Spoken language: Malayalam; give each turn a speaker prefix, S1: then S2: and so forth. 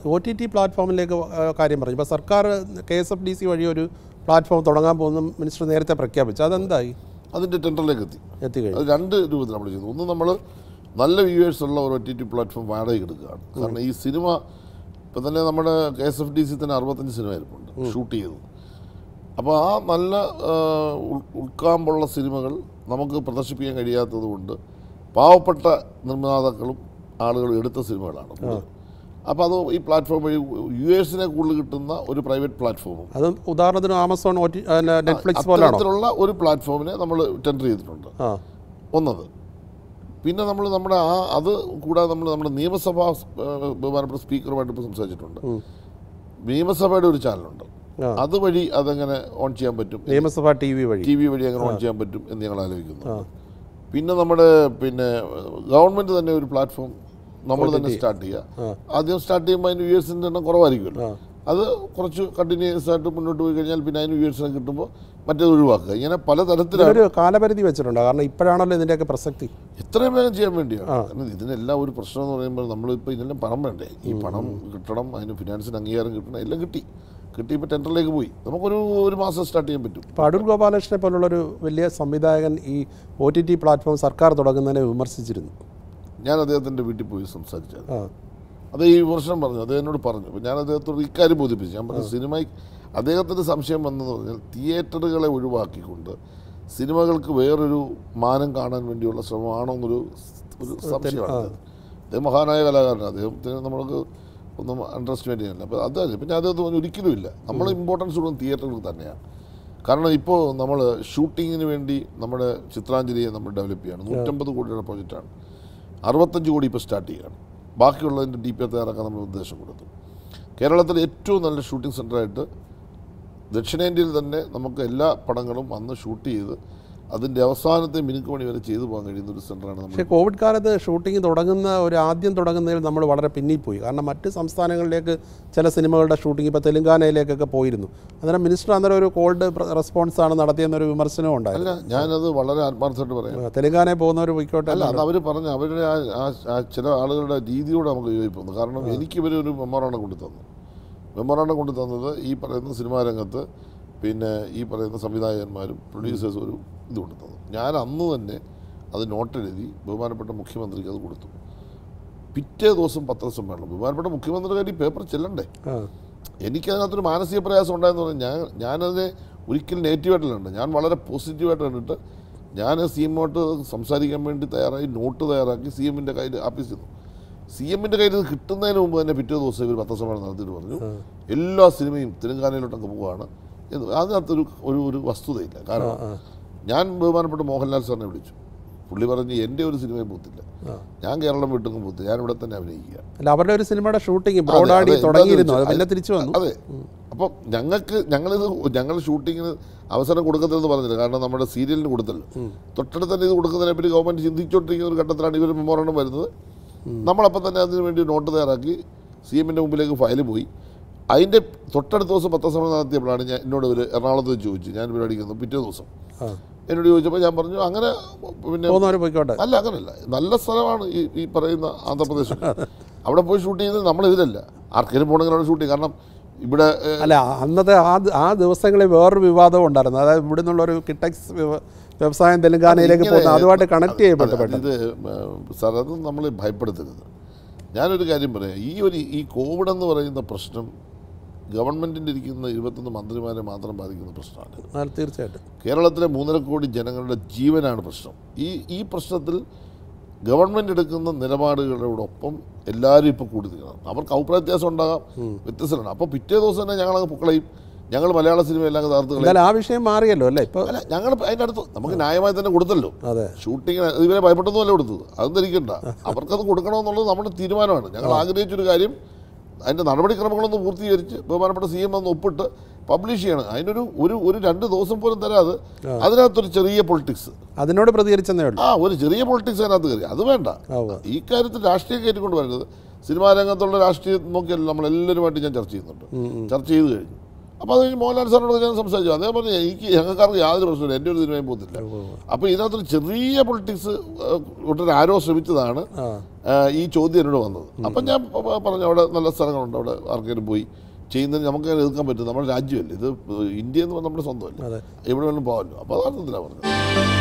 S1: ഒ ടി ടി പ്ലാറ്റ്ഫോമിലേക്ക് ആ, കാര്യം പറഞ്ഞു ഇപ്പോൾ സർക്കാർ K S F D C വഴി ഒരു പ്ലാറ്റ്ഫോം തുടങ്ങാൻ പോകുന്ന മിനിസ്റ്റർ നേരത്തെ പ്രഖ്യാപിച്ചു അതെന്തായി
S2: അതിൻ്റെ ടെൻഡറിലേക്ക് എത്തി
S1: എത്തിക്കഴിഞ്ഞു
S2: അത് രണ്ട് രൂപത്തിൽ നമ്മൾ ചെയ്തു ഒന്ന് നമ്മൾ നല്ല വ്യൂവേഴ്സ് ഉള്ള ഒരു ഒ ടി ടി പ്ലാറ്റ്ഫോം വാടകയ്ക്ക് എടുക്കുകയാണ് കാരണം ഈ സിനിമ ഇപ്പം തന്നെ നമ്മുടെ K S F D C തന്നെ അറുപത്തഞ്ച് സിനിമ ഇരിപ്പുണ്ട് ഷൂട്ട് ചെയ്തത് അപ്പോൾ ആ നല്ല ആ, ഉൾ- ഉൾക്കാമ്പുള്ള സിനിമകൾ നമുക്ക് പ്രദർശിപ്പിക്കാൻ കഴിയാത്തത് കൊണ്ട് പാവപ്പെട്ട നിർമ്മാതാക്കളും ആളുകളും എടുത്ത സിനിമകളാണ് കൂടുതൽ. അപ്പോൾ അത് ഈ പ്ലാറ്റ്ഫോം വഴി യു എസിനെ കൂടുതൽ കിട്ടുന്ന ഒരു പ്രൈവറ്റ് പ്ലാറ്റ്ഫോമും
S1: അത് ഉദാഹരണത്തിന് ആമസോൺ ഒ ടി നെറ്റ്ഫ്ലിക്സ് പോലാണോ
S2: അത്തരത്തിലുള്ള ഒരു പ്ലാറ്റ്ഫോമിനെ നമ്മൾ ടെൻഡർ ചെയ്തിട്ടുണ്ട്
S1: ആ
S2: ഒന്നത് പിന്നെ നമ്മൾ നമ്മുടെ ആ അത് കൂടാതെ നമ്മൾ നമ്മുടെ നിയമസഭാ ഏഹ്, ബഹുമാനപ്പെട്ട സ്പീക്കറുമായിട്ട് ഇപ്പോൾ സംസാരിച്ചിട്ടുണ്ട് നിയമസഭയുടെ ഒരു ചാനലുണ്ട്
S1: ആ.
S2: അതുവഴി അതെങ്ങനെ ഓൺ ചെയ്യാൻ പറ്റും
S1: നിയമസഭ ടി വി വഴി
S2: ടി വി വഴി എങ്ങനെ ഓൺ ചെയ്യാൻ പറ്റും എന്ന് ഞങ്ങൾ ആലോചിക്കുന്നു പിന്നെ നമ്മുടെ പിന്നെ ഗവൺമെൻറ് തന്നെ ഒരു പ്ലാറ്റ്ഫോം നമ്മൾ തന്നെ സ്റ്റാർട്ട് ചെയ്യുക ആദ്യം സ്റ്റാർട്ട് ചെയ്യുമ്പോൾ അതിന് വ്യൂവേഴ്സിൻ്റെ എണ്ണം കുറവായിരിക്കുമല്ലോ അത് കുറച്ച് കണ്ടിന്യൂസ് ആയിട്ട് മുന്നോട്ട് പോയി കഴിഞ്ഞാൽ പിന്നെ അതിന് വ്യൂവേഴ്സിനെ കിട്ടുമ്പോൾ മറ്റേത് ഒഴിവാക്കുക ഇങ്ങനെ പലതരത്തിലാണ്
S1: ഇതിനൊരു കാലപരിധി വെച്ചിട്ടുണ്ട് കാരണം ഇപ്പോഴാണല്ലോ ഇതിൻ്റെയൊക്കെ പ്രസക്തി
S2: എത്രയും വേഗം ചെയ്യാൻ വേണ്ടിയാണ് കാരണം ഇതിനെല്ലാം ഒരു പ്രശ്നം എന്ന് പറയുമ്പോൾ നമ്മളിപ്പോൾ ഇതിനെല്ലാം പണം വേണ്ടേ ഈ പണം കിട്ടണം അതിന് ഫിനാൻസിന് അംഗീകാരം കിട്ടണം എല്ലാം കിട്ടി കിട്ടി ഇപ്പോൾ ടെൻഡറിലേക്ക് പോയി നമുക്കൊരു ഒരു മാസം സ്റ്റാർട്ട് ചെയ്യാൻ പറ്റും
S1: ഇപ്പോൾ അടൂർ ഗോപാലകൃഷ്ണനെ പോലുള്ളൊരു വലിയ സംവിധായകൻ ഈ ഒ ടി ടി പ്ലാറ്റ്ഫോം സർക്കാർ തുടങ്ങുന്നതിനെ വിമർശിച്ചിരുന്നു
S2: ഞാൻ അദ്ദേഹത്തിൻ്റെ വീട്ടിൽ പോയി സംസാരിച്ചത്
S1: ആ
S2: അത് ഈ വിമർശനം പറഞ്ഞു അദ്ദേഹം എന്നോട് പറഞ്ഞു അപ്പോൾ ഞാൻ അദ്ദേഹത്തോട് ഇക്കാര്യം ബോധിപ്പിച്ചു ഞാൻ പറഞ്ഞു സിനിമ അദ്ദേഹത്തിൻ്റെ സംശയം വന്നതെന്ന് പറഞ്ഞാൽ തിയേറ്ററുകളെ ഒഴിവാക്കിക്കൊണ്ട് സിനിമകൾക്ക് വേറൊരു മാനം കാണാൻ വേണ്ടിയുള്ള ശ്രമമാണോ എന്നൊരു ഒരു സംശയമാണ് അദ്ദേഹം. അദ്ദേഹം മഹാനായ കലാകാരനാണ് അദ്ദേഹത്തിന് നമ്മൾക്ക് ഒന്നും അണ്ടർ എസ്റ്റിമേറ്റ് ചെയ്യാനില്ല അപ്പോൾ അത് പിന്നെ അദ്ദേഹത്തിന് പറഞ്ഞു ഒരിക്കലും ഇല്ല നമ്മൾ ഇമ്പോർട്ടൻസ് കൊടുക്കുന്നത് തിയേറ്ററുകൾക്ക് തന്നെയാണ് കാരണം ഇപ്പോൾ നമ്മൾ ഷൂട്ടിങ്ങിന് വേണ്ടി നമ്മുടെ ചിത്രാഞ്ജലിയെ നമ്മൾ ഡെവലപ്പ് ചെയ്യാണ് നൂറ്റമ്പത് കോടിയുടെ പ്രോജക്റ്റാണ് അറുപത്തഞ്ച് കോടി ഇപ്പോൾ സ്റ്റാർട്ട് ചെയ്യുകയാണ് ബാക്കിയുള്ളതിൻ്റെ ഡി പി എ തയ്യാറാക്കാൻ നമ്മൾ നിർദ്ദേശം കൊടുത്തു കേരളത്തിലെ ഏറ്റവും നല്ല ഷൂട്ടിംഗ് സെൻ്ററായിട്ട് ദക്ഷിണേന്ത്യയിൽ തന്നെ നമുക്ക് എല്ലാ പടങ്ങളും വന്ന് ഷൂട്ട് ചെയ്ത് അതിൻ്റെ അവസാനത്തെ മിനുക്ക് മണി വരെ ചെയ്തു പോകാൻ കഴിയുന്ന ഒരു സെൻ്ററാണ് നമ്മൾ
S1: പക്ഷേ കോവിഡ് കാലത്ത് ഷൂട്ടിംഗ് തുടങ്ങുന്ന ഒരു ആദ്യം തുടങ്ങുന്നതിൽ നമ്മൾ വളരെ പിന്നിപ്പോയി കാരണം മറ്റ് സംസ്ഥാനങ്ങളിലേക്ക് ചില സിനിമകളുടെ ഷൂട്ടിംഗ് ഇപ്പോൾ തെലുങ്കാനയിലേക്കൊക്കെ പോയിരുന്നു അന്നേരം മിനിസ്റ്റർ അന്നേരം ഒരു കോൾഡ് റെസ്പോൺസ് ആണ് നടത്തിയെന്നൊരു വിമർശനവും ഉണ്ടായിരുന്നു
S2: അല്ല ഞാനത് വളരെ ആത്മാർത്ഥമായിട്ട് പറയാം
S1: തെലുങ്കാനയിൽ പോകുന്നവർ പോയിക്കോട്ടെ
S2: അല്ല അത് അവർ പറഞ്ഞ അവരുടെ ആ ആ- ആ ചില ആളുകളുടെ രീതിയോട് നമുക്ക് യോജിപ്പുണ്ട് കാരണം എനിക്ക് ഇവർ ഒരു മെമ്മോറാണ്ടം കൊണ്ടു തന്നു മെമ്മോറാണ്ടം കൊണ്ടു തന്നത് ഈ പറയുന്ന സിനിമാ രംഗത്ത് പിന്നെ ഈ പറയുന്ന സംവിധായകന്മാരും പ്രൊഡ്യൂസേഴ്സും ഒരു ഇത് കൊണ്ടു തന്നു ഞാൻ അന്ന് തന്നെ അത് നോട്ടെഴുതി ബഹുമാനപ്പെട്ട മുഖ്യമന്ത്രിക്ക് അത് കൊടുത്തു പിറ്റേ ദിവസം പത്രസമ്മേളനം ബഹുമാനപ്പെട്ട മുഖ്യമന്ത്രിയുടെ ഈ പേപ്പർ ചെല്ലണ്ടേ
S1: ആ
S2: എനിക്കതിനകത്തൊരു മാനസിക പ്രയാസം ഉണ്ടായെന്ന് പറഞ്ഞാൽ ഞാൻ ഞാനതിനെ ഒരിക്കലും നെഗറ്റീവായിട്ടല്ല കണ്ടത് ഞാൻ വളരെ പോസിറ്റീവായിട്ട് കണ്ടിട്ട് ഞാൻ സി എമ്മോട്ട് സംസാരിക്കാൻ വേണ്ടി തയ്യാറായി നോട്ട് തയ്യാറാക്കി സി എമ്മിൻ്റെ കയ്യിൽ ആഫീസിൽ നിന്നു സി എമ്മിൻ്റെ കയ്യിൽ ഇത് കിട്ടുന്നതിന് മുമ്പ് തന്നെ പിറ്റേ ദിവസം ഇവർ പത്രസമ്മേളനം നടത്തിയിട്ട് പറഞ്ഞു എല്ലാ സിനിമയും തെലുങ്കാനയിലോട്ടൊക്കെ പോവുകയാണ് എന്ന് അതിനകത്തൊരു ഒരു ഒരു വസ്തുതയില്ല കാരണം ഞാൻ ബഹുമാനപ്പെട്ട മോഹൻലാൽ സാറിനെ വിളിച്ചു പുള്ളി പറഞ്ഞ് എൻ്റെ ഒരു സിനിമയും പോത്തില്ല ഞാൻ കേരളം വിട്ടെങ്കിൽ പോത്തില്ല ഞാൻ ഇവിടെ തന്നെ അഭിനയിക്കുക
S1: അല്ല അവരുടെ ഒരു സിനിമയുടെ ഷൂട്ടിംഗ്
S2: അതെ,
S1: ബ്രോഡാഡി
S2: അതെ, എന്താന്ന്
S1: തുടങ്ങിയിരുന്നു അത്
S2: വെച്ചാൽ-
S1: പിന്നെ തിരിച്ചു വന്നു
S2: അതെ അപ്പം ഞങ്ങൾക്ക് ഞങ്ങളിത് ഞങ്ങൾ ഷൂട്ടിങ്ങിന് അവസരം കൊടുക്കത്തില്ലെന്ന് പറഞ്ഞില്ല കാരണം നമ്മുടെ സീരിയലിന് കൊടുത്തല്ലോ തൊട്ടടുത്ത് തന്നെ ഇത് കൊടുക്കുന്നതിനെ പറ്റി ഗവൺമെന്റ് ചിന്തിച്ചുകൊണ്ടിരിക്കുന്ന ഒരു ഘട്ടത്തിലാണ് ഇവർ മെമ്മോറണ്ടം വരുന്നത് നമ്മളപ്പം തന്നെ അതിന് വേണ്ടി നോട്ട് തയ്യാറാക്കി സി എമ്മിൻ്റെ മുമ്പിലേക്ക് ഫയൽ പോയി അതിൻ്റെ തൊട്ടടുത്ത ദിവസം പത്രസമ്മേളനം നടത്തിയപ്പോഴാണ് ഞാൻ എന്നോട് ഒരു എറണാകുളത്ത് വെച്ച് ചോദിച്ചു ഞാൻ പരിപാടിക്കുന്നത് പിറ്റേ ദിവസം
S1: ആ
S2: എന്നോട് ചോദിച്ചപ്പോൾ ഞാൻ പറഞ്ഞു അങ്ങനെ പിന്നെ
S1: പോകുന്നവർ പോയിക്കോട്ടെ
S2: അല്ല അങ്ങനല്ല നല്ല സ്ഥലമാണ് ഈ ഈ പറയുന്ന ആന്ധ്രാപ്രദേശ് അവിടെ പോയി ഷൂട്ട് ചെയ്യുന്നത് നമ്മളിതിലല്ല ആർക്കെങ്കിലും പോകണമെങ്കിൽ അവിടെ ഷൂട്ട് ചെയ്യും കാരണം ഇവിടെ ഏഹ്,
S1: അല്ല അന്നത്തെ ആ ദ- ആ ദിവസങ്ങളിൽ വേറൊരു വിവാദവും ഉണ്ടായിരുന്നു അതായത് ഇവിടെ നിന്നുള്ളൊരു കിട്ടക്സ് വ്യവ- വ്യവസായം തെലുങ്കാനയിലേക്ക്
S2: ഇങ്ങനെ-
S1: പോകുന്നത് അതുമായിട്ട് കണക്ട് ചെയ്യപ്പെട്ടു
S2: അതെ,
S1: പെട്ടെന്ന്
S2: ഇത് സാർ അത് നമ്മൾ ഭയപ്പെടുത്തരുത് ഞാനൊരു കാര്യം പറയാം ഈ ഒരു ഈ കോവിഡ് എന്ന് പറയുന്ന പ്രശ്നം ഗവൺമെൻറ്റിൻ്റെ ഇരിക്കുന്ന ഇരുപത്തൊന്ന് മന്ത്രിമാരെ മാത്രം ബാധിക്കുന്ന പ്രശ്നമാണ്
S1: ആ, തീർച്ചയായിട്ടും
S2: കേരളത്തിലെ മൂന്നര കോടി ജനങ്ങളുടെ ജീവനാണ് പ്രശ്നം ഈ ഈ പ്രശ്നത്തിൽ ഗവൺമെൻറ് എടുക്കുന്ന നിലപാടുകളോടൊപ്പം എല്ലാവരും ഇപ്പോൾ കൂടി നിൽക്കണം അവർക്ക് അഭിപ്രായ വ്യത്യാസം ഉണ്ടാകാം വ്യത്യസ്തമാണ് അപ്പോൾ പിറ്റേ ദിവസം തന്നെ ഞങ്ങളങ്ങ് പുക്കളയും ഞങ്ങൾ മലയാള സിനിമ എല്ലാം അങ്ങ് തകർത്ത് കളയും
S1: എന്തായാലും ആ വിഷയം മാറിയല്ലോ അല്ലേ ഇപ്പോൾ
S2: അല്ല ഞങ്ങൾ അതിൻ്റെ അടുത്ത് നമുക്ക് ന്യായമായി തന്നെ കൊടുത്തല്ലോ
S1: അതെ
S2: ഷൂട്ടിങ്ങിന് ഇവരെ ഭയപ്പെട്ടൊന്നുമല്ല കൊടുത്തത് അതൊന്നും ധരിക്കണ്ട അവർക്കത് കൊടുക്കണമെന്നുള്ളത് നമ്മുടെ തീരുമാനമാണ് ഞങ്ങൾ ആഗ്രഹിച്ചൊരു കാര്യം അതിൻ്റെ നടപടിക്രമങ്ങളൊന്ന് പൂർത്തീകരിച്ച് ബഹുമാനപ്പെട്ട സി എം ഒന്ന് ഒപ്പിട്ട് പബ്ലിഷ് ചെയ്യണം അതിനൊരു ഒരു ഒരു രണ്ട് ദിവസം പോലും തരാതെ അതിനകത്തൊരു ചെറിയ പൊളിറ്റിക്സ്
S1: അതിനോട് പ്രതികരിച്ചെന്നേ ഉള്ളൂ
S2: ആ ഒരു ചെറിയ പൊളിറ്റിക്സ് അതിനകത്ത് കയറി അത് വേണ്ട
S1: ആ, ഉവ്വ്.
S2: ഈ കാര്യത്തിൽ രാഷ്ട്രീയം കയറ്റിക്കൊണ്ട് വരുന്നത് സിനിമാ രംഗത്തുള്ള രാഷ്ട്രീയം നോക്കിയല്ല നമ്മളെല്ലാവരുമായിട്ട് ഞാൻ ചർച്ച ചെയ്യുന്നുണ്ട് ചർച്ച ചെയ്ത് കഴിഞ്ഞു അപ്പോൾ അത് കഴിഞ്ഞ് മോഹൻലാൽ സാറിനോട് ഞാൻ സംസാരിച്ചു അദ്ദേഹം പറഞ്ഞു എനിക്ക് ഞങ്ങൾക്കാർക്ക് യാതൊരു പ്രശ്നമില്ല എൻ്റെ ഒരു സിനിമയും പോകുന്നില്ല അപ്പോൾ ഇതിനകത്തൊരു ചെറിയ പൊളിറ്റിക്സ് ഒട്ടൊരു ആരോ ശ്രമിച്ചതാണ്
S1: ആ
S2: ആ, ഈ ചോദ്യം എന്നോട് വന്നത് അപ്പം ഞാൻ പ- പ- പറഞ്ഞു അവിടെ നല്ല സ്ഥലങ്ങളുണ്ട് അവിടെ ആർക്കെങ്കിലും പോയി ചെയ്യുന്നതിന് നമുക്ക് അങ്ങനെ എതിർക്കാൻ പറ്റും നമ്മുടെ രാജ്യമല്ലേ ഇത് ഇന്ത്യ എന്ന് പറഞ്ഞാൽ നമ്മുടെ സ്വന്തമല്ലേ
S1: അതെ
S2: എവിടെ വേണമെങ്കിലും പോകാമല്ലോ അപ്പോൾ അതാണ് എന്തിനാണ് പറഞ്ഞത്